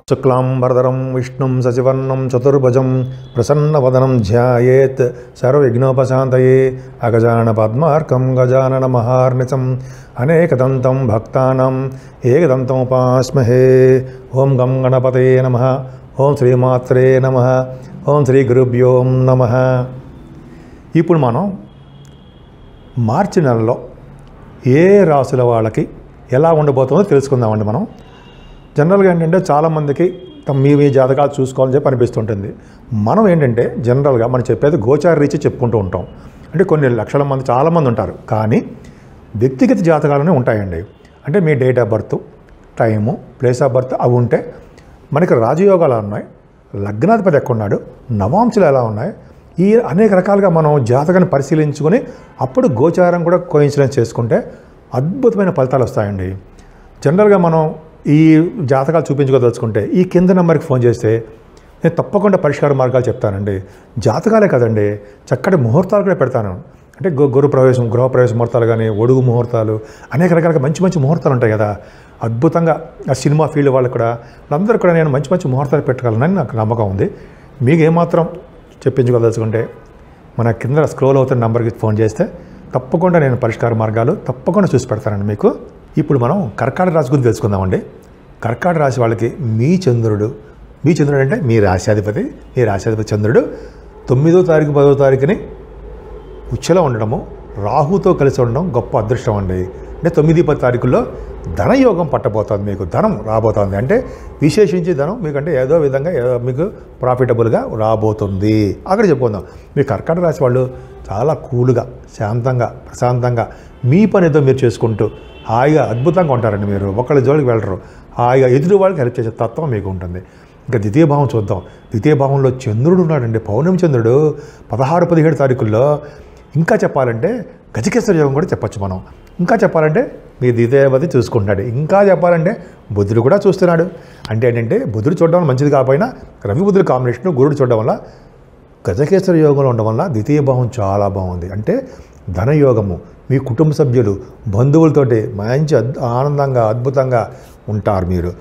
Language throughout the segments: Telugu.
శుక్లాంబరధరం విష్ణుం సచివర్ణం చతుర్భుజం ప్రసన్నవదనం ధ్యాయేత్ సర్వవిఘ్నోపశాంతయే అగజాన పద్మార్కం గజానన మహార్నిశం అనేకదంతం భక్తానాం ఏకదంతముపాస్మహే ఓం గం గణపతే నమ ఓం శ్రీమాత్రే నమ ఓం శ్రీ గురుభ్యో నమ ఇప్పుడు మనం మార్చి నెలలో ఏ రాసుల వాళ్ళకి ఎలా ఉండబోతుందో తెలుసుకుందామండి మనం జనరల్గా ఏంటంటే చాలామందికి తమ మీ మీ జాతకాలు చూసుకోవాలని చెప్పి అనిపిస్తుంటుంది మనం ఏంటంటే జనరల్గా మనం చెప్పేది గోచార రీచి చెప్పుకుంటూ ఉంటాం అంటే కొన్ని లక్షల మంది చాలామంది ఉంటారు కానీ వ్యక్తిగత జాతకాలనే ఉంటాయండి అంటే మీ date of birth time place of birth అవి ఉంటే మనకి రాజయోగాలు ఉన్నాయి లగ్నాధిపతి ఎక్కడున్నాడు నవాంశలు ఎలా ఉన్నాయి ఈ అనేక రకాలుగా మనం జాతకాన్ని పరిశీలించుకొని అప్పుడు గోచారం కూడా కోయిన్సిడెన్స్ చేసుకుంటే అద్భుతమైన ఫలితాలు వస్తాయండి జనరల్గా మనం ఈ జాతకాలు చూపించుకోదలుచుకుంటే ఈ కింద నెంబర్కి ఫోన్ చేస్తే నేను తప్పకుండా పరిష్కార మార్గాలు చెప్తానండి జాతకాలే కదండి చక్కటి ముహూర్తాలు కూడా పెడతాను అంటే గు గురు ప్రవేశం గృహ ప్రవేశ ముహూర్తాలు కానీ ఒడుగు ముహూర్తాలు అనేక రకాలుగా మంచి మంచి ముహూర్తాలు ఉంటాయి కదా అద్భుతంగా ఆ సినిమా ఫీల్డ్ వాళ్ళకు కూడా అందరూ కూడా నేను మంచి మంచి ముహూర్తాలు పెట్టగలనని నాకు నమ్మకం ఉంది మీకు ఏమాత్రం చెప్పించుకోదలుచుకుంటే మన కింద స్క్రోల్ అవుతున్న నెంబర్కి ఫోన్ చేస్తే తప్పకుండా నేను పరిష్కార మార్గాలు తప్పకుండా చూసి పెడతానండి మీకు ఇప్పుడు మనం కర్కాటక రాశి గురించి తెలుసుకుందామండి కర్కాటక రాశి వాళ్ళకి మీ చంద్రుడు మీ చంద్రుడు అంటే మీ రాశ్యాధిపతి మీ రాశ్యాధిపతి చంద్రుడు తొమ్మిదో తారీఖు పదో తారీఖుని ఉచ్చలో ఉండడము రాహుతో కలిసి ఉండడం గొప్ప అదృష్టం అండి అంటే తొమ్మిది పది తారీఖుల్లో ధనయోగం పట్టబోతోంది మీకు ధనం రాబోతోంది అంటే విశేషించి ధనం మీకంటే ఏదో విధంగా ఏదో మీకు ప్రాఫిటబుల్గా రాబోతుంది అక్కడ చెప్పుకుందాం మీ కర్కాటక రాశి వాళ్ళు చాలా కూల్గా శాంతంగా ప్రశాంతంగా మీ పని ఏదో మీరు చేసుకుంటూ హాయిగా అద్భుతంగా ఉంటారండి మీరు ఒకళ్ళ జోలికి వెళ్ళరు హాయిగా ఎదుటి వాళ్ళకి హెల్ప్ చేసే తత్వం మీకు ఉంటుంది ఇంకా ద్వితీయ భావం చూద్దాం ద్వితీయ భావంలో చంద్రుడు ఉన్నాడండి పౌర్ణమి చంద్రుడు పదహారు పదిహేడు తారీఖుల్లో ఇంకా చెప్పాలంటే గజకేశ్వర యోగం కూడా చెప్పొచ్చు మనం ఇంకా చెప్పాలంటే మీ ద్వితీయపతి చూసుకుంటున్నాడు ఇంకా చెప్పాలంటే బుధుడు కూడా చూస్తున్నాడు అంటే ఏంటంటే బుధుడు చూడడం వల్ల మంచిది కాకపోయినా రవి బుధుడు కాంబినేషన్ గురుడు చూడడం వల్ల గజకేశ్వర యోగంలో ఉండడం వల్ల ద్వితీయ భావం చాలా బాగుంది అంటే ధనయోగము మీ కుటుంబ సభ్యులు బంధువులతోటి మంచి అద్ ఆనందంగా అద్భుతంగా ఉంటారు మీరు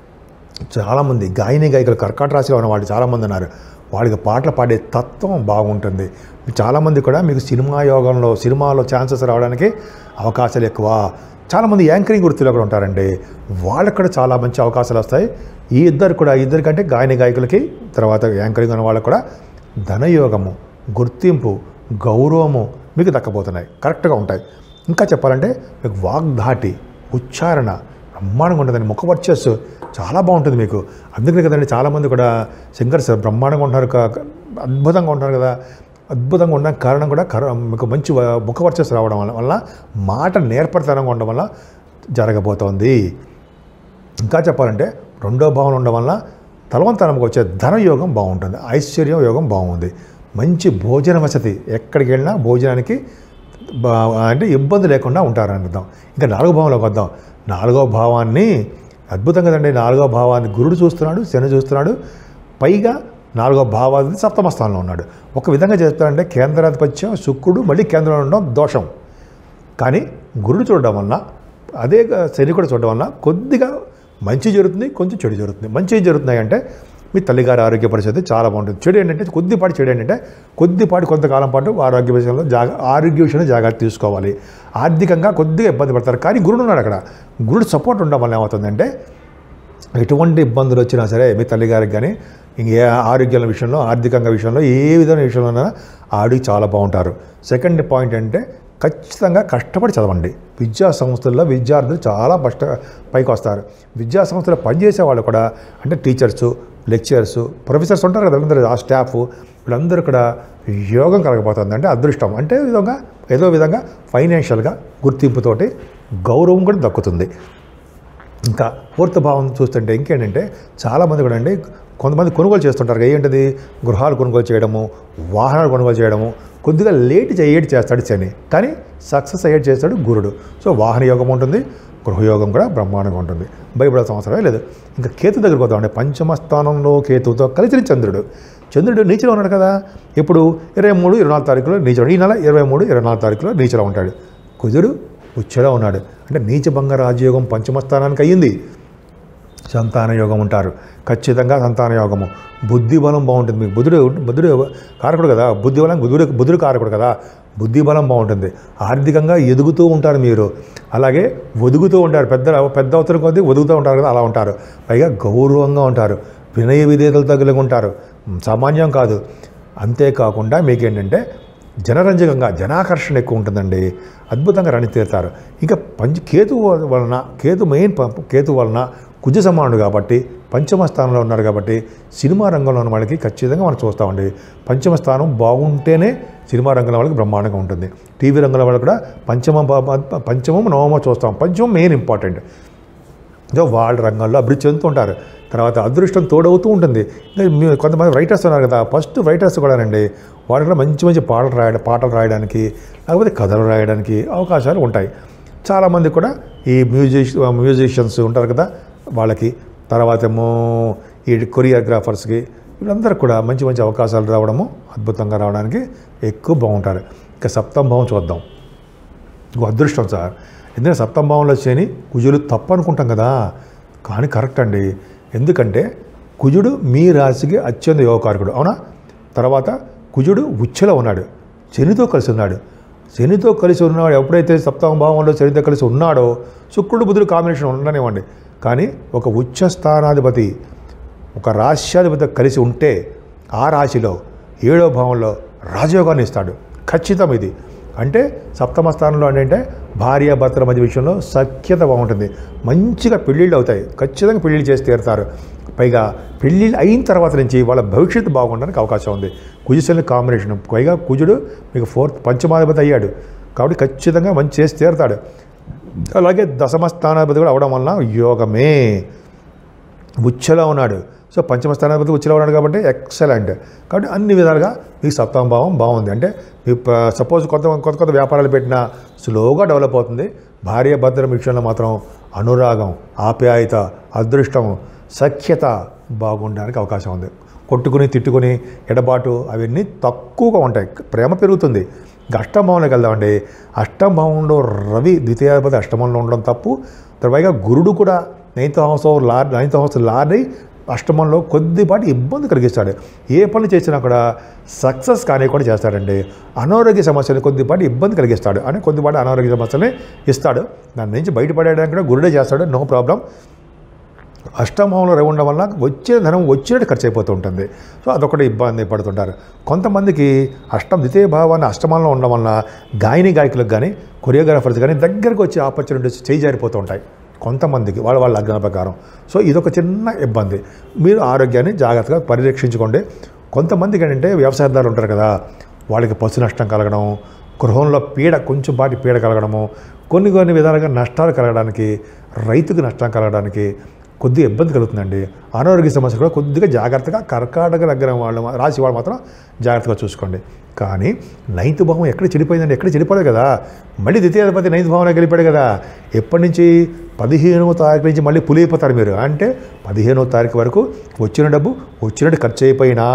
చాలామంది గాయని గాయకులు కర్కాట రాశిలో ఉన్న వాళ్ళు చాలామంది ఉన్నారు వాళ్ళకి పాటలు పాడే తత్వం బాగుంటుంది చాలామంది కూడా మీకు సినిమా యోగంలో సినిమాలో ఛాన్సెస్ రావడానికి అవకాశాలు ఎక్కువ చాలామంది యాంకరింగ్ వృత్తిలో కూడా ఉంటారండి వాళ్ళకి కూడా చాలా మంచి అవకాశాలు వస్తాయి ఈ ఇద్దరు కూడా ఇద్దరు కంటే గాయని గాయకులకి తర్వాత యాంకరింగ్ ఉన్న వాళ్ళకి కూడా ధనయోగము గుర్తింపు గౌరవము మీకు దక్కబోతున్నాయి కరెక్ట్గా ఉంటాయి ఇంకా చెప్పాలంటే మీకు వాగ్ధాటి ఉచ్చారణ బ్రహ్మాండంగా ఉంటుందండి ముఖ వర్చస్సు చాలా బాగుంటుంది మీకు అందుకనే కదండి చాలామంది కూడా సింగర్స్ బ్రహ్మాండంగా ఉంటారు క- అద్భుతంగా ఉంటారు కదా అద్భుతంగా ఉండడానికి కారణం కూడా కర మీకు మంచి వ- ముఖ వర్చస్సు రావడం వల్ల వల్ల మాట నేర్పరితనంగా ఉండడం వల్ల జరగబోతోంది ఇంకా చెప్పాలంటే రెండో భావన ఉండడం వల్ల తలవంతనంకి వచ్చే ధన యోగం బాగుంటుంది ఐశ్వర్యం యోగం బాగుంది మంచి భోజన వసతి ఎక్కడికి వెళ్ళినా భోజనానికి బా- అంటే ఇబ్బంది లేకుండా ఉంటారని అర్థం ఇంకా నాలుగో భావంలోకి వద్దాం నాలుగో భావాన్ని అద్భుతం కదండి నాలుగో భావాన్ని గురుడు చూస్తున్నాడు శని చూస్తున్నాడు పైగా నాలుగో భావాన్ని సప్తమ స్థానంలో ఉన్నాడు ఒక విధంగా చెప్తారంటే కేంద్రాధిపత్యం శుక్రుడు మళ్ళీ కేంద్రంలో ఉండడం దోషం కానీ గురుడు చూడడం వల్ల అదే శని కూడా చూడడం వల్ల కొద్దిగా మంచి జరుగుతుంది కొంచెం చెడు జరుగుతుంది మంచి ఏం జరుగుతున్నాయి అంటే మీ తల్లిగారి ఆరోగ్య పరిస్థితి చాలా బాగుంటుంది చెడు ఏంటంటే కొద్దిపాటి చెడు ఏంటంటే కొద్దిపాటి కొంతకాలం పాటు ఆరోగ్య విషయంలో జాగ ఆరోగ్య విషయంలో జాగ్రత్త తీసుకోవాలి ఆర్థికంగా కొద్దిగా ఇబ్బంది పడతారు కానీ గురుడు ఉన్నాడు అక్కడ గురుడు సపోర్ట్ ఉండడం వల్ల ఏమవుతుందంటే ఎటువంటి ఇబ్బందులు వచ్చినా సరే మీ తల్లిగారికి కానీ ఇంకే ఆరోగ్యాల విషయంలో ఆర్థికంగా విషయంలో ఏ విధమైన విషయంలో ఆడి చాలా బాగుంటారు సెకండ్ పాయింట్ అంటే ఖచ్చితంగా కష్టపడి చదవండి విద్యా సంస్థల్లో విద్యార్థులు చాలా కష్ట పైకి వస్తారు విద్యా సంస్థలో పనిచేసే వాళ్ళు కూడా అంటే టీచర్స్ లెక్చరర్స్ ప్రొఫెసర్స్ ఉంటారు కదా అందరూ ఆ స్టాఫ్ వీళ్ళందరూ కూడా యోగం కలగబోతుంది అంటే అదృష్టం అంటే ఈ విధంగా ఏదో విధంగా ఫైనాన్షియల్గా గుర్తింపుతోటి గౌరవం కూడా దక్కుతుంది ఇంకా పూర్తి భావం చూస్తుంటే ఇంకేంటంటే చాలామంది కూడా అండి కొంతమంది కొనుగోలు చేస్తుంటారు కదా, ఏంటిది గృహాలు కొనుగోలు చేయడము వాహనాలు కొనుగోలు చేయడము కొద్దిగా లేట్ చేయడం చేస్తాడు శని కానీ సక్సెస్ అయ్యేది చేస్తాడు గురుడు సో వాహన యోగం ఉంటుంది గృహయోగం కూడా బ్రహ్మాండంగా ఉంటుంది భయపడాల్సిన అవసరమే లేదు ఇంకా కేతు దగ్గరికి పోతామండి పంచమ స్థానంలో కేతుతో కలిసిన చంద్రుడు చంద్రుడు నీచలో ఉన్నాడు కదా ఇప్పుడు ఇరవై మూడు ఇరవై నాలుగు తారీఖులో నీచలో ఈ నెల ఇరవై మూడు ఇరవై నాలుగు తారీఖులో నీచలో ఉంటాడు కుజుడు ఉచ్చలో ఉన్నాడు అంటే నీచభంగ రాజయోగం పంచమ స్థానానికి అయ్యింది సంతాన యోగం ఉంటారు ఖచ్చితంగా సంతాన యోగము బుద్ధి బలం బాగుంటుంది మీకు బుద్ధుడు బుద్ధుడు కారకుడు కదా బుద్ధి బలం బుద్ధుడు బుద్ధుడు కారకుడు కదా బుద్ధి బలం బాగుంటుంది ఆర్థికంగా ఎదుగుతూ ఉంటారు మీరు అలాగే ఒదుగుతూ ఉంటారు పెద్ద పెద్ద అవసరం కొద్దీ ఒదుగుతూ ఉంటారు కదా అలా ఉంటారు పైగా గౌరవంగా ఉంటారు వినయ విధేయతలతో కలిగి ఉంటారు సామాన్యం కాదు అంతేకాకుండా మీకేంటంటే జనరంజకంగా జనాకర్షణ ఎక్కువ ఉంటుందండి అద్భుతంగా రణి తీరుతారు ఇంకా పంచ కేతు వలన కేతు మెయిన్ ప- కేతు వలన కుజ సమానుడు కాబట్టి పంచమ స్థానంలో ఉన్నారు కాబట్టి సినిమా రంగంలో ఉన్న వాళ్ళకి ఖచ్చితంగా మనం చూస్తామండి పంచమ స్థానం బాగుంటేనే సినిమా రంగంలో వాళ్ళకి బ్రహ్మాండంగా ఉంటుంది టీవీ రంగంలో వాళ్ళకి కూడా పంచమ బా- పంచమం నవమో చూస్తాం పంచమం మెయిన్ ఇంపార్టెంట్ ఏదో వాళ్ళ రంగంలో అభివృద్ధి చెందుతుంటారు తర్వాత అదృష్టం తోడవుతూ ఉంటుంది ఇంకా మీ- కొంతమంది రైటర్స్ ఉన్నారు కదా ఫస్ట్ రైటర్స్ కూడానండి వాళ్ళు కూడా మంచి మంచి పాటలు రాయడం పాటలు రాయడానికి లేకపోతే కథలు రాయడానికి అవకాశాలు ఉంటాయి చాలామంది కూడా ఈ మ్యూజిష్ మ్యూజిషియన్స్ ఉంటారు కదా వాళ్ళకి తర్వాత ఏమో ఈ కొరియోగ్రాఫర్స్కి వీళ్ళందరూ కూడా మంచి మంచి అవకాశాలు రావడము అద్భుతంగా రావడానికి ఎక్కువ బాగుంటారు ఇంకా సప్తమ భావం చూద్దాం ఇంకో అదృష్టం సార్ ఎందుకంటే సప్తమ భావంలో శని కుజులు తప్పు అనుకుంటాం కదా కానీ కరెక్ట్ అండి ఎందుకంటే కుజుడు మీ రాశికి అత్యంత యోగకారకుడు అవునా తర్వాత కుజుడు ఉచ్చలో ఉన్నాడు శనితో కలిసి ఉన్నాడు శనితో కలిసి ఉన్నాడు ఎప్పుడైతే సప్తమ భావంలో శనితో కలిసి ఉన్నాడో శుక్రుడు బుధుడు కాంబినేషన్ ఉండనివ్వండి కానీ ఒక ఉచ్చ స్థానాధిపతి ఒక రాశ్యాధిపతి కలిసి ఉంటే ఆ రాశిలో ఏడో భావంలో రాజయోగాన్ని ఇస్తాడు ఖచ్చితం ఇది అంటే సప్తమ స్థానంలో ఏంటంటే భార్య భర్తల మధ్య విషయంలో సఖ్యత బాగుంటుంది మంచిగా పెళ్ళిళ్ళు అవుతాయి ఖచ్చితంగా పెళ్ళిళ్ళు చేసి తీరుతారు పైగా పెళ్ళిళ్ళు అయిన తర్వాత నుంచి వాళ్ళ భవిష్యత్తు బాగుండడానికి అవకాశం ఉంది కుజుశని కాంబినేషన్ పైగా కుజుడు మీకు ఫోర్త్ పంచమాధిపతి అయ్యాడు కాబట్టి ఖచ్చితంగా మంచి చేసి తీరుతాడు అలాగే దశమ స్థానాధిపతి కూడా అవడం వలన యోగమే ఉచ్చలో ఉన్నాడు సో పంచమ స్థానాధిపతి ఉచ్చలో ఉన్నాడు కాబట్టి ఎక్సలెంట్ కాబట్టి అన్ని విధాలుగా మీకు సప్తమ భావం బాగుంది అంటే మీ సపోజ్ కొత్త కొత్త కొత్త వ్యాపారాలు పెట్టినా స్లోగా డెవలప్ అవుతుంది భార్య భద్రం విషయంలో మాత్రం అనురాగం ఆప్యాయత అదృష్టం సఖ్యత బాగుండడానికి అవకాశం ఉంది కొట్టుకుని తిట్టుకుని ఎడబాటు అవన్నీ తక్కువగా ఉంటాయి ప్రేమ పెరుగుతుంది ఇంకా అష్టభావంలోకి వెళ్దామండి అష్టభావంలో రవి ద్వితీయాధిపతి అష్టమంలో ఉండడం తప్పు తర్వాత గురుడు కూడా ninth house lord ninth house లార్ని అష్టమంలో కొద్దిపాటి ఇబ్బంది కలిగిస్తాడు ఏ పని చేసినా కూడా సక్సెస్ కానీ కూడా చేస్తాడండి అనారోగ్య సమస్యలు కొద్దిపాటి ఇబ్బంది కలిగిస్తాడు అని కొద్దిపాటి అనారోగ్య సమస్యల్ని ఇస్తాడు దాని నుంచి బయటపడడానికి కూడా గురుడే చేస్తాడు నో ప్రాబ్లం అష్టమంలో రవి ఉండడం వల్ల వచ్చే ధనం వచ్చినట్టు ఖర్చు అయిపోతూ ఉంటుంది సో అదొకటి ఇబ్బంది పడుతుంటారు కొంతమందికి అష్టం ద్వితీయ భావాన్ని అష్టమంలో ఉండడం వల్ల గాయని గాయకులకు కానీ కొరియోగ్రాఫర్స్ కానీ దగ్గరకు వచ్చే ఆపర్చునిటీస్ చేయి జారిపోతూ ఉంటాయి కొంతమందికి వాళ్ళ వాళ్ళ లగ్న ప్రకారం సో ఇదొక చిన్న ఇబ్బంది మీరు ఆరోగ్యాన్ని జాగ్రత్తగా పరిరక్షించుకోండి కొంతమందికి ఏంటంటే వ్యవసాయదారులు ఉంటారు కదా వాళ్ళకి పశు నష్టం కలగడం గృహంలో పీడ కొంచెం పాటి పీడ కలగడము కొన్ని కొన్ని విధాలుగా నష్టాలు కలగడానికి రైతుకు నష్టం కలగడానికి కొద్దిగా ఇబ్బంది కలుగుతుందండి అనారోగ్య సమస్యలు కూడా కొద్దిగా జాగ్రత్తగా కర్కాటక దగ్గర వాళ్ళు మా- రాశి వాళ్ళు మాత్రం జాగ్రత్తగా చూసుకోండి కానీ నైన్త్ భావం ఎక్కడ చెడిపోయిందండి ఎక్కడ చెడిపోలేదు కదా మళ్ళీ ద్వితీయాధిపతి నైన్త్ భావంలో గెలిపాడు కదా ఎప్పటి నుంచి పదిహేనవ తారీఖు నుంచి మళ్ళీ పులియిపోతారు మీరు అంటే పదిహేనవ తారీఖు వరకు వచ్చిన డబ్బు వచ్చినట్టు ఖర్చు అయిపోయినా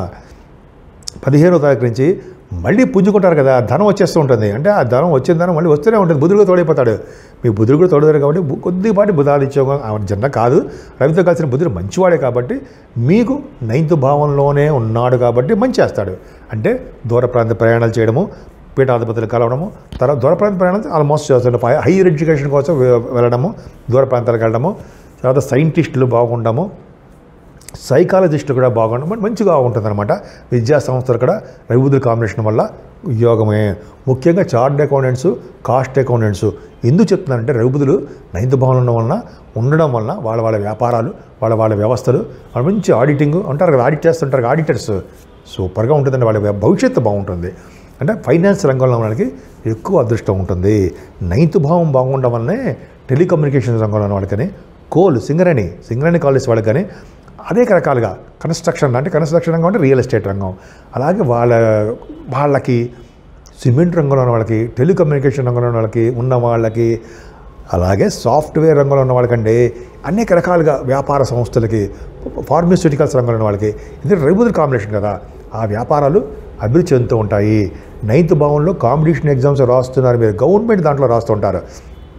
పదిహేనో తారీఖు నుంచి మళ్ళీ పుంజుకుంటారు కదా ధనం వచ్చేస్తూ ఉంటుంది అంటే ఆ ధనం వచ్చిన ధనం మళ్ళీ వస్తూనే ఉంటుంది బుధుడు తోడైపోతాడు మీ బుధుడు కూడా తోడతారు కాబట్టి బు- కొద్దిపాటి బుధాదిత్యోగం జన్న కాదు రవితో కలిసిన బుధుడు మంచివాడే కాబట్టి మీకు నైన్త్ భావంలోనే ఉన్నాడు కాబట్టి మంచి చేస్తాడు అంటే దూర ప్రాంత ప్రయాణాలు చేయడము పీఠాధిపతులు కలవడము తర్వాత దూర ప్రాంత ప్రయాణాలు ఆల్మోస్ట్ చేస్తుంటారు హైయర్ ఎడ్యుకేషన్ కోసం వె- వెళ్ళడము దూర ప్రాంతాలకు వెళ్ళడము తర్వాత సైంటిస్టులు బాగుండము సైకాలజిస్టులు కూడా బాగుండడం మరి మంచిగా ఉంటుందన్నమాట విద్యా సంస్థలు కూడా రవిబుద్ధుల కాంబినేషన్ వల్ల యోగమే ముఖ్యంగా చార్ట్ అకౌంటెంట్స్ కాస్ట్ అకౌంటెంట్స్ ఎందుకు చెప్తున్నానంటే రవిబుద్ధులు నైన్త్ భావన ఉండడం వలన ఉండడం వలన వాళ్ళ వాళ్ళ వ్యాపారాలు వాళ్ళ వాళ్ళ వ్యవస్థలు వాళ్ళ మంచి ఆడిటింగ్ ఉంటారు కదా ఆడిట్ చేస్తుంటారు ఆడిటర్స్ సూపర్గా ఉంటుందండి వాళ్ళ భవిష్యత్తు బాగుంటుంది అంటే ఫైనాన్స్ రంగంలో వాళ్ళకి ఎక్కువ అదృష్టం ఉంటుంది నైన్త్ భావం బాగుండడం వల్లనే టెలికమ్యూనికేషన్ రంగంలో ఉన్న వాళ్ళకని కోల్ సింగరేణి సింగరేణి కాలేజ్ వాళ్ళకి కానీ అనేక రకాలుగా కన్స్ట్రక్షన్ అంటే కన్స్ట్రక్షన్ రంగం అంటే రియల్ ఎస్టేట్ రంగం అలాగే వాళ్ళ వాళ్ళకి సిమెంట్ రంగంలో ఉన్న వాళ్ళకి టెలికమ్యూనికేషన్ రంగంలో ఉన్న వాళ్ళకి ఉన్న వాళ్ళకి అలాగే సాఫ్ట్వేర్ రంగంలో ఉన్న వాళ్ళకంటే అనేక రకాలుగా వ్యాపార సంస్థలకి ఫార్మాస్యూటికల్స్ రంగంలో ఉన్న వాళ్ళకి ఇది రెగ్యులర్ కాంబినేషన్ కదా ఆ వ్యాపారాలు అభివృద్ధి చెందుతూ ఉంటాయి నైన్త్ భావంలో కాంపిటీషన్ ఎగ్జామ్స్ రాస్తున్నారు మీరు గవర్నమెంట్ దాంట్లో రాస్తుంటారు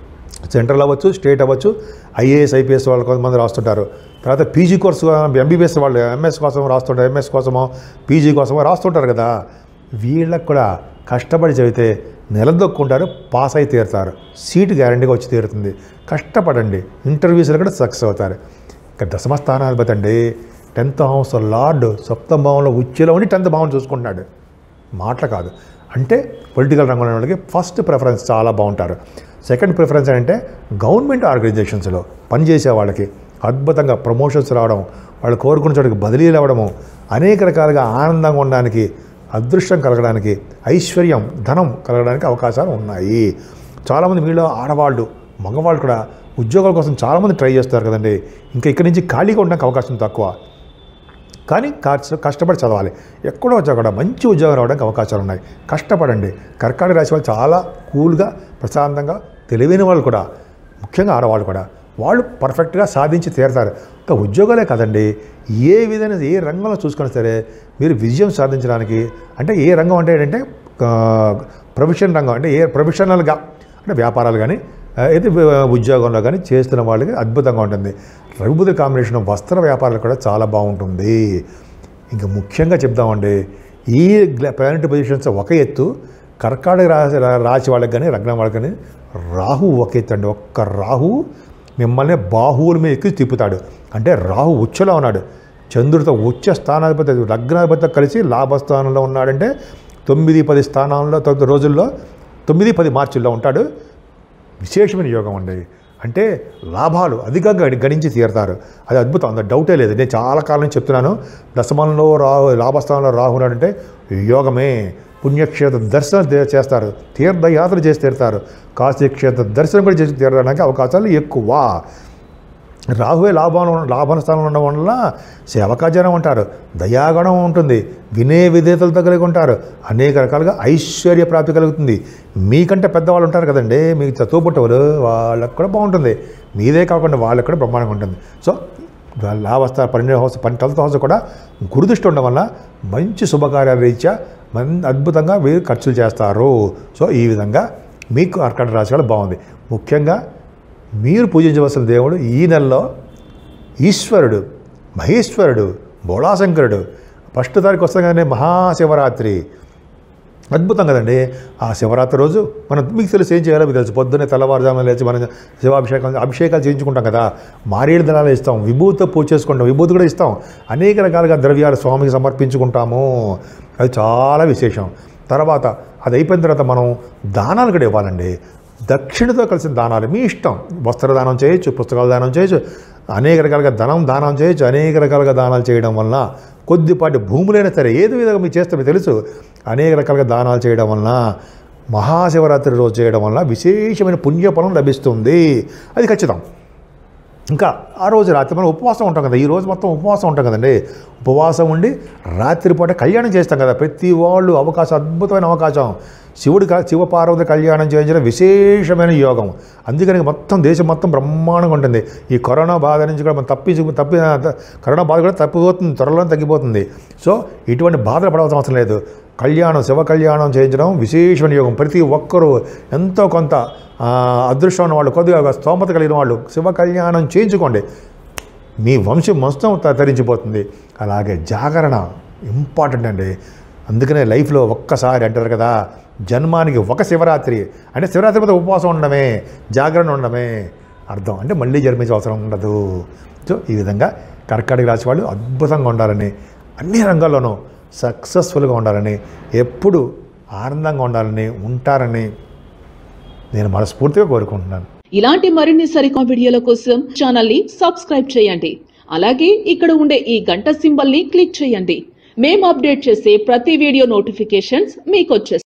సెంట్రల్ అవ్వచ్చు స్టేట్ అవ్వచ్చు ఐఏఎస్ ఐపీఎస్ వాళ్ళు కొంతమంది రాస్తుంటారు తర్వాత పీజీ కోర్సు ఎంబీబీఎస్ వాళ్ళు ఎంఎస్ కోసం రాస్తుంటారు ఎంఎస్ కోసమో పీజీ కోసమో రాస్తుంటారు కదా వీళ్ళకి కూడా కష్టపడి చదివితే నిలదొక్కుంటారు పాస్ అయి తీరుతారు సీటు గ్యారంటీగా వచ్చి తీరుతుంది కష్టపడండి ఇంటర్వ్యూస్లో కూడా సక్సెస్ అవుతారు ఇక దశమ స్థానాధిపతి అండి టెన్త్ హౌస్ లార్డ్ సప్తమ భావంలో ఉచ్చులో ఉండి టెన్త్ భావం చూసుకుంటున్నాడు మాటలు కాదు అంటే పొలిటికల్ రంగంలో ఉన్న వాళ్ళకి ఫస్ట్ ప్రిఫరెన్స్ చాలా బాగుంటారు సెకండ్ ప్రిఫరెన్స్ అంటే గవర్నమెంట్ ఆర్గనైజేషన్స్లో పనిచేసే వాళ్ళకి అద్భుతంగా ప్రమోషన్స్ రావడం వాళ్ళు కోరుకున్న చోటికి బదిలీలు అవ్వడము అనేక రకాలుగా ఆనందంగా ఉండడానికి అదృష్టం కలగడానికి ఐశ్వర్యం ధనం కలగడానికి అవకాశాలు ఉన్నాయి చాలామంది మీలో ఆడవాళ్ళు మగవాళ్ళు కూడా ఉద్యోగాల కోసం చాలామంది ట్రై చేస్తారు కదండి ఇంకా ఇక్కడి నుంచి ఖాళీగా ఉండడానికి అవకాశం తక్కువ కానీ కష్ట కష్టపడి చదవాలి ఎక్కడో వచ్చా కూడా మంచి ఉద్యోగం రావడానికి అవకాశాలు ఉన్నాయి కష్టపడండి కర్కాటక రాశి వాళ్ళు చాలా కూల్గా ప్రశాంతంగా తెలివైన వాళ్ళు కూడా ముఖ్యంగా ఆడవాళ్ళు కూడా వాళ్ళు పర్ఫెక్ట్గా సాధించి తీరతారు ఇంకా ఉద్యోగాలే కదండి ఏ విధమైన ఏ రంగంలో చూసుకున్నా సరే మీరు విజయం సాధించడానికి అంటే ఏ రంగం అంటే ఏంటంటే ప్రొఫెషన్ రంగం అంటే ఏ ప్రొఫెషనల్గా అంటే వ్యాపారాలు కానీ అయితే ఉద్యోగంలో కానీ చేస్తున్న వాళ్ళకి అద్భుతంగా ఉంటుంది రఘుబుధ కాంబినేషన్ వస్త్ర వ్యాపారాలు కూడా చాలా బాగుంటుంది ఇంకా ముఖ్యంగా చెప్దామండి ఈ ప్లానెట్ పొజిషన్స్ ఒక ఎత్తు కర్కాటక రాశి రాశి వాళ్ళకి కానీ లగ్నం వాళ్ళకి కానీ రాహు ఒక ఎత్తు అండి ఒక్క రాహు మిమ్మల్ని బాహువుల మీద ఎక్కి తిప్పుతాడు అంటే రాహు ఉచ్చలో ఉన్నాడు చంద్రుడితో ఉచ్చ స్థానాధిపతి లగ్నాధిపతితో కలిసి లాభస్థానంలో ఉన్నాడంటే తొమ్మిది పది స్థానాల్లో తొమ్మిది రోజుల్లో తొమ్మిది పది మార్చిల్లో ఉంటాడు విశేషమైన యోగం అండి అంటే లాభాలు అధికంగా గణించి తీరుతారు అది అద్భుతం అంత డౌటే లేదు నేను చాలా కాలం నుంచి చెప్తున్నాను దశమంలో రాహు లాభస్థానంలో రాహు ఉన్నాడంటే యోగమే పుణ్యక్షేత్ర దర్శనం దే- చేస్తారు తీర్థయాత్ర చేసి తీరుతారు కాశీక్షేత్ర దర్శనం కూడా చేసి తీరడానికి అవకాశాలు ఎక్కువ రాహువే లాభంలో లాభన స్థానంలో ఉండడం వల్ల సేవకాజనం ఉంటారు దయాగణం ఉంటుంది వినే విధేతలతో కలిగి ఉంటారు అనేక రకాలుగా ఐశ్వర్య ప్రాప్తి కలుగుతుంది మీకంటే పెద్దవాళ్ళు ఉంటారు కదండి మీకు చదువు పుట్టవారు వాళ్ళకి కూడా బాగుంటుంది మీదే కాకుండా వాళ్ళకి కూడా బ్రహ్మాండంగా ఉంటుంది సో లాభస్థ పన్నెండు హౌస్ పన్నెండు ట్వెల్త్ హౌస్ కూడా గురుదృష్టి ఉండడం వల్ల మంచి శుభకార్యాల రీత్యా మన్ అద్భుతంగా వీరు ఖర్చులు చేస్తారు సో ఈ విధంగా మీకు కర్కాటక రాశి కూడా బాగుంది ముఖ్యంగా మీరు పూజించవలసిన దేవుడు ఈ నెలలో ఈశ్వరుడు మహేశ్వరుడు బోళాశంకరుడు ఫస్ట్ తారీఖు వస్తాగానే మహాశివరాత్రి అద్భుతం కదండి ఆ శివరాత్రి రోజు మనం మీకు తెలుసు ఏం చేయాలో మీకు తెలుసు పొద్దున్నే తెల్లవారుజామున లేచి మనం శివాభిషేకం అభిషేకాలు చేయించుకుంటాం కదా మారేడు దళాలు ఇస్తాం విభూతితో పూజ చేసుకుంటాం విభూతి కూడా ఇస్తాం అనేక రకాలుగా ద్రవ్యాలు స్వామికి సమర్పించుకుంటాము అది చాలా విశేషం తర్వాత అది అయిపోయిన తర్వాత మనం దానాలు కూడా ఇవ్వాలండి దక్షిణతో కలిసిన దానాలు మీ ఇష్టం వస్త్రదానం చేయొచ్చు పుస్తకాల దానం చేయొచ్చు అనేక రకాలుగా ధనం దానం చేయొచ్చు అనేక రకాలుగా దానాలు చేయడం వలన కొద్దిపాటి భూములైనా సరే ఏది విధంగా మీరు చేస్తే మీకు తెలుసు అనేక రకాలుగా దానాలు చేయడం వలన మహాశివరాత్రి రోజు చేయడం వలన విశేషమైన పుణ్యఫలం లభిస్తుంది అది ఖచ్చితం ఇంకా ఆ రోజు రాత్రి మనం ఉపవాసం ఉంటాం కదా ఈ రోజు మొత్తం ఉపవాసం ఉంటాం కదండి ఉపవాసం ఉండి రాత్రిపూట కళ్యాణం చేస్తాం కదా ప్రతి వాళ్ళు అవకాశం అద్భుతమైన అవకాశం శివుడి క- శివ పార్వతి కళ్యాణం చేయించడం విశేషమైన యోగం అందుకని మొత్తం దేశం మొత్తం బ్రహ్మాండంగా ఉంటుంది ఈ కరోనా బాధ నుంచి కూడా మనం తప్పించు తప్పి కరోనా బాధ కూడా తప్పిపోతుంది త్వరలో తగ్గిపోతుంది సో ఇటువంటి బాధలు పడవలసిన అవసరం లేదు కళ్యాణం శివ కళ్యాణం చేయించడం విశేషమైన యోగం ప్రతి ఒక్కరూ ఎంతో కొంత ఆ, అదృష్టం ఉన్న వాళ్ళు కొద్దిగా స్తోమత కలిగిన వాళ్ళు శివ కళ్యాణం చేయించుకోండి మీ వంశం మొత్తం త- తరించిపోతుంది అలాగే జాగరణ ఇంపార్టెంట్ అండి అందుకనే లైఫ్లో ఒక్కసారి అంటారు కదా జన్మానికి ఒక శివరాత్రి అంటే శివరాత్రి మీద ఉపవాసం ఉండడమే జాగరణ ఉండడమే అర్థం అంటే మళ్ళీ జన్మించే అవసరం ఉండదు సో ఈ విధంగా కర్కాటక రాశి వాళ్ళు అద్భుతంగా ఉండాలని అన్ని రంగాల్లోనూ సక్సెస్ఫుల్గా ఉండాలని ఎప్పుడు ఆనందంగా ఉండాలని ఉంటారని నేను మనస్ఫూర్తిగా కోరుకుంటున్నాను ఇలాంటి మరిన్ని సరికొత్త వీడియోల కోసం ఛానల్ ని సబ్స్క్రైబ్ చేయండి అలాగే ఇక్కడ ఉండే ఈ గంట సింబల్ ని క్లిక్ చేయండి మేము అప్డేట్ చేసే ప్రతి వీడియో నోటిఫికేషన్స్ మీకు వచ్చేస్తాయి